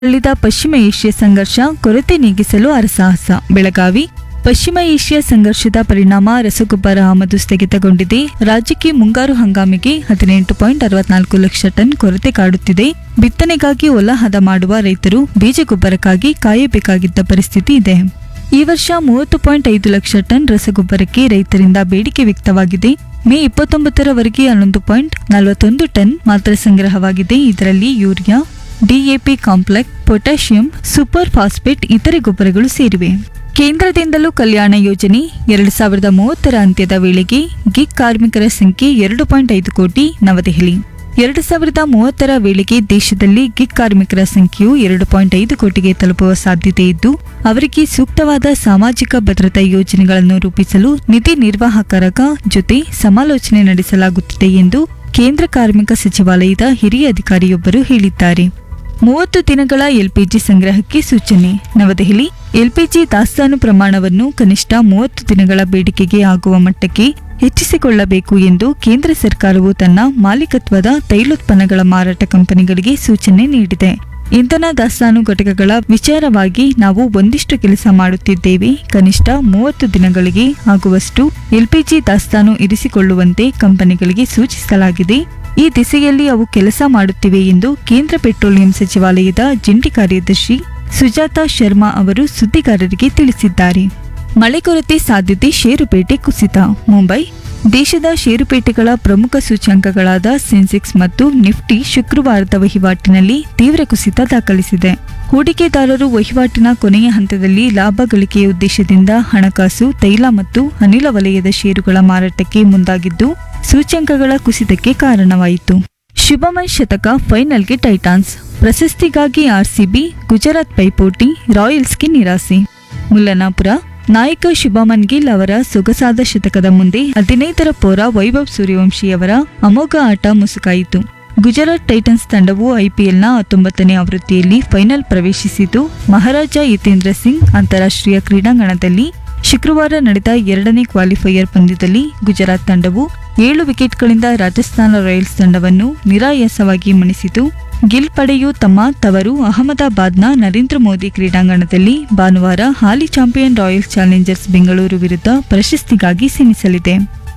ಅಲ್ಲಿದ ಪಶ್ಚಿಮ ಏಷ್ಯಾ ಸಂಘರ್ಷ ಕೊರತೆ ನೀಗಿಸಲು ಹರಸಾಹಸ ಬೆಳಗಾವಿ ಪಶ್ಚಿಮ ಏಷ್ಯಾ ಸಂಘರ್ಷದ ಪರಿಣಾಮ ರಸಗೊಬ್ಬರ ಆಮದು ಸ್ಥಗಿತಗೊಂಡಿದೆ ರಾಜ್ಯಕ್ಕೆ ಮುಂಗಾರು ಹಂಗಾಮಿಗೆ ಹದಿನೆಂಟು ಪಾಯಿಂಟ್ ಅರವತ್ನಾಲ್ಕು ಲಕ್ಷ ಟನ್ ಕೊರತೆ ಕಾಡುತ್ತಿದೆ ಬಿತ್ತನೆಗಾಗಿ ಹೊಲ ಹದ ಮಾಡುವ ರೈತರು ಬೀಜಗೊಬ್ಬರಕ್ಕಾಗಿ ಕಾಯಬೇಕಾಗಿದ್ದ ಪರಿಸ್ಥಿತಿ ಇದೆ ಈ ವರ್ಷ ಮೂವತ್ತು ಪಾಯಿಂಟ್ ಐದು ಲಕ್ಷ ಟನ್ ರಸಗೊಬ್ಬರಕ್ಕೆ ರೈತರಿಂದ ಬೇಡಿಕೆ ವ್ಯಕ್ತವಾಗಿದೆ ಮೇ ಇಪ್ಪತ್ತೊಂಬತ್ತರವರೆಗೆ ಹನ್ನೊಂದು ಪಾಯಿಂಟ್ ನಲವತ್ತೊಂದು ಟನ್ ಮಾತ್ರ ಸಂಗ್ರಹವಾಗಿದೆ ಇದರಲ್ಲಿ urea DAP complex potassium super phosphate ಇತರೆ ಗೊಬ್ಬರಗಳು ಸೇರಿವೆ ಕೇಂದ್ರದಿಂದಲೂ ಕಲ್ಯಾಣ ಯೋಜನೆ ಎರಡು ಸಾವಿರದ ಮೂವತ್ತರ ಅಂತ್ಯದ ವೇಳೆಗೆ ಗಿಗ್ ಕಾರ್ಮಿಕರ ಸಂಖ್ಯೆ ಎರಡು ಪಾಯಿಂಟ್ ಐದು ಕೋಟಿ ನವದೆಹಲಿ ಎರಡು ಸಾವಿರದ ಮೂವತ್ತರ ವೇಳೆಗೆ ದೇಶದಲ್ಲಿ ಗಿಗ್ ಕಾರ್ಮಿಕರ ಸಂಖ್ಯೆಯು ಎರಡು ಪಾಯಿಂಟ್ ಐದು ಕೋಟಿಗೆ ತಲುಪುವ ಸಾಧ್ಯತೆ ಇದ್ದು ಅವರಿಗೆ ಸೂಕ್ತವಾದ ಸಾಮಾಜಿಕ ಭದ್ರತಾ ಯೋಜನೆಗಳನ್ನು ರೂಪಿಸಲು ನಿಧಿ ನಿರ್ವಾಹಕರ ಜೊತೆ ಸಮಾಲೋಚನೆ ನಡೆಸಲಾಗುತ್ತಿದೆ ಎಂದು ಕೇಂದ್ರ ಕಾರ್ಮಿಕ ಸಚಿವಾಲಯದ ಹಿರಿಯ ಅಧಿಕಾರಿಯೊಬ್ಬರು ಹೇಳಿದ್ದಾರೆ ಮೂವತ್ತು ದಿನಗಳ ಎಲ್ಪಿಜಿ ಸಂಗ್ರಹಕ್ಕೆ ಸೂಚನೆ ನವದೆಹಲಿ ಎಲ್ಪಿಜಿ ದಾಸ್ತಾನು ಪ್ರಮಾಣವನ್ನು ಕನಿಷ್ಠ ಮೂವತ್ತು ದಿನಗಳ ಬೇಡಿಕೆಗೆ ಆಗುವ ಮಟ್ಟಕ್ಕೆ ಹೆಚ್ಚಿಸಿಕೊಳ್ಳಬೇಕು ಎಂದು ಕೇಂದ್ರ ಸರ್ಕಾರವು ತನ್ನ ಮಾಲೀಕತ್ವದ ತೈಲೋತ್ಪನ್ನಗಳ ಮಾರಾಟ ಕಂಪನಿಗಳಿಗೆ ಸೂಚನೆ ನೀಡಿದೆ ಇಂಧನ ದಾಸ್ತಾನು ಘಟಕಗಳ ವಿಚಾರವಾಗಿ ನಾವು ಒಂದಿಷ್ಟು ಕೆಲಸ ಮಾಡುತ್ತಿದ್ದೇವೆ ಕನಿಷ್ಠ ಮೂವತ್ತು ದಿನಗಳಿಗೆ ಆಗುವಷ್ಟು ಎಲ್ಪಿಜಿ ದಾಸ್ತಾನು ಇರಿಸಿಕೊಳ್ಳುವಂತೆ ಕಂಪನಿಗಳಿಗೆ ಸೂಚಿಸಲಾಗಿದೆ ಈ ದಿಸೆಯಲ್ಲಿ ಅವು ಕೆಲಸ ಮಾಡುತ್ತಿವೆ ಎಂದು ಕೇಂದ್ರ ಪೆಟ್ರೋಲಿಯಂ ಸಚಿವಾಲಯದ ಜಂಟಿ ಕಾರ್ಯದರ್ಶಿ ಸುಜಾತಾ ಶರ್ಮಾ ಅವರು ಸುದ್ದಿಗಾರರಿಗೆ ತಿಳಿಸಿದ್ದಾರೆ ಮಳೆ ಕೊರತೆ ಸಾಧ್ಯತೆ ಷೇರುಪೇಟೆ ಕುಸಿತ ಮುಂಬೈ ದೇಶದ ಷೇರುಪೇಟೆಗಳ ಪ್ರಮುಖ ಸೂಚ್ಯಂಕಗಳಾದ ಸೆನ್ಸೆಕ್ಸ್ ಮತ್ತು ನಿಫ್ಟಿ ಶುಕ್ರವಾರದ ವಹಿವಾಟಿನಲ್ಲಿ ತೀವ್ರ ಕುಸಿತ ದಾಖಲಿಸಿದೆ ಹೂಡಿಕೆದಾರರು ವಹಿವಾಟಿನ ಕೊನೆಯ ಹಂತದಲ್ಲಿ ಲಾಭ ಗಳಿಕೆಯ ಉದ್ದೇಶದಿಂದ ಹಣಕಾಸು ತೈಲ ಮತ್ತು ಅನಿಲ ವಲಯದ ಷೇರುಗಳ ಮಾರಾಟಕ್ಕೆ ಮುಂದಾಗಿದ್ದು ಸೂಚ್ಯಂಕಗಳ ಕುಸಿತಕ್ಕೆ ಕಾರಣವಾಯಿತು ಶುಭಮನ್ ಶತಕ ಫೈನಲ್ಗೆ ಟೈಟಾನ್ಸ್ ಪ್ರಶಸ್ತಿಗಾಗಿ ಆರ್ಸಿಬಿ ಗುಜರಾತ್ ಪೈಪೋಟಿ ರಾಯಲ್ಸ್ಗೆ ನಿರಾಸೆ ಮುಲ್ಲನಾಪುರ ನಾಯಕ ಶುಭಮನ್ ಗಿಲ್ ಅವರ ಸೊಗಸಾದ ಶತಕದ ಮುಂದೆ ಹದಿನೈದರ ಪೋರ ವೈಭವ್ ಸೂರ್ಯವಂಶಿಯವರ ಅಮೋಘ ಆಟ ಮುಸುಕಾಯಿತು ಗುಜರಾತ್ ಟೈಟನ್ಸ್ ತಂಡವು ಐಪಿಎಲ್ನ ಹತ್ತೊಂಬತ್ತನೇ ಆವೃತ್ತಿಯಲ್ಲಿ ಫೈನಲ್ ಪ್ರವೇಶಿಸಿತು ಮಹಾರಾಜ ಯತೇಂದ್ರ ಸಿಂಗ್ ಅಂತಾರಾಷ್ಟ್ರೀಯ ಕ್ರೀಡಾಂಗಣದಲ್ಲಿ ಶುಕ್ರವಾರ ನಡೆದ ಎರಡನೇ ಕ್ವಾಲಿಫೈಯರ್ ಪಂದ್ಯದಲ್ಲಿ ಗುಜರಾತ್ ತಂಡವು ಏಳು ವಿಕೆಟ್ಗಳಿಂದ ರಾಜಸ್ಥಾನ ರಾಯಲ್ಸ್ ತಂಡವನ್ನು ನಿರಾಯಾಸವಾಗಿ ಮಣಿಸಿತು ಗಿಲ್ ಪಡೆಯು ತಮ್ಮ ತವರು ಅಹಮದಾಬಾದ್ನ ನರೇಂದ್ರ ಮೋದಿ ಕ್ರೀಡಾಂಗಣದಲ್ಲಿ ಭಾನುವಾರ ಹಾಲಿ ಚಾಂಪಿಯನ್ ರಾಯಲ್ಸ್ ಚಾಲೆಂಜರ್ಸ್ ಬೆಂಗಳೂರು ವಿರುದ್ಧ ಪ್ರಶಸ್ತಿಗಾಗಿ ಸೆಣಸಲಿದೆ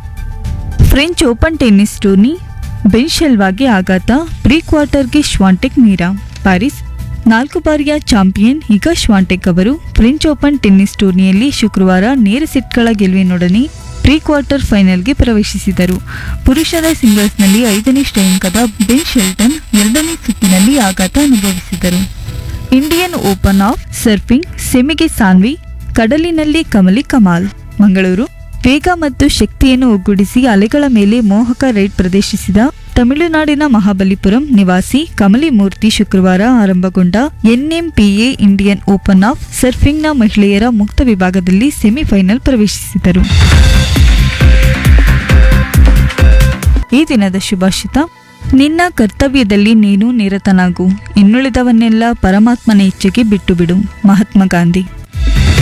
French open tennis tourney Ben ಶೆಲ್ವಾಗೆ ಆಘಾತ ಪ್ರೀ ಕ್ವಾರ್ಟರ್ಗೆ ಶ್ವಾಂಟೆಕ್ ಮೀರಾ ಪ್ಯಾರಿಸ್ ನಾಲ್ಕು ಬಾರಿಯ ಚಾಂಪಿಯನ್ ಈಗ ಶ್ವಾಂಟೆಕ್ ಅವರು ಫ್ರೆಂಚ್ ಓಪನ್ ಟೆನ್ನಿಸ್ ಟೂರ್ನಿಯಲ್ಲಿ ಶುಕ್ರವಾರ ನೇರ ಸೆಟ್ಗಳ ಗೆಲುವಿನೊಡನೆ ಪ್ರೀ ಕ್ವಾರ್ಟರ್ ಫೈನಲ್ಗೆ ಪ್ರವೇಶಿಸಿದರು ಪುರುಷರ ಸಿಂಗಲ್ಸ್ನಲ್ಲಿ ಐದನೇ ಶ್ರೇಯಾಂಕದ ಬೆನ್ ಶೆಲ್ಟನ್ ಎರಡನೇ ಸುತ್ತಿನಲ್ಲಿ ಆಘಾತ ಅನುಭವಿಸಿದರು ಇಂಡಿಯನ್ ಓಪನ್ ಆಫ್ ಸರ್ಫಿಂಗ್ ಸೆಮಿಗೆ ಸಾನ್ವಿ ಕಡಲಿನಲ್ಲಿ ಕಮಲಿ ಕಮಾಲ್ ಮಂಗಳೂರು ವೇಗ ಮತ್ತು ಶಕ್ತಿಯನ್ನು ಒಗ್ಗೂಡಿಸಿ ಅಲೆಗಳ ಮೇಲೆ ಮೋಹಕ ರೈಡ್ ಪ್ರದರ್ಶಿಸಿದ ತಮಿಳುನಾಡಿನ ಮಹಾಬಲಿಪುರಂ ನಿವಾಸಿ ಕಮಲಿ ಮೂರ್ತಿ ಶುಕ್ರವಾರ ಆರಂಭಗೊಂಡ ಎನ್ಎಂಪಿಎ ಇಂಡಿಯನ್ ಓಪನ್ ಆಫ್ ಸರ್ಫಿಂಗ್ನ ಮಹಿಳೆಯರ ಮುಕ್ತ ವಿಭಾಗದಲ್ಲಿ ಸೆಮಿಫೈನಲ್ ಪ್ರವೇಶಿಸಿದರು ಈ ದಿನದ ಶುಭಾಷಿತ ನಿನ್ನ ಕರ್ತವ್ಯದಲ್ಲಿ ನೀನು ನಿರತನಾಗು ಇನ್ನುಳಿದವನ್ನೆಲ್ಲ ಪರಮಾತ್ಮನ ಇಚ್ಛೆಗೆ ಬಿಟ್ಟು ಬಿಡು ಮಹಾತ್ಮ ಗಾಂಧಿ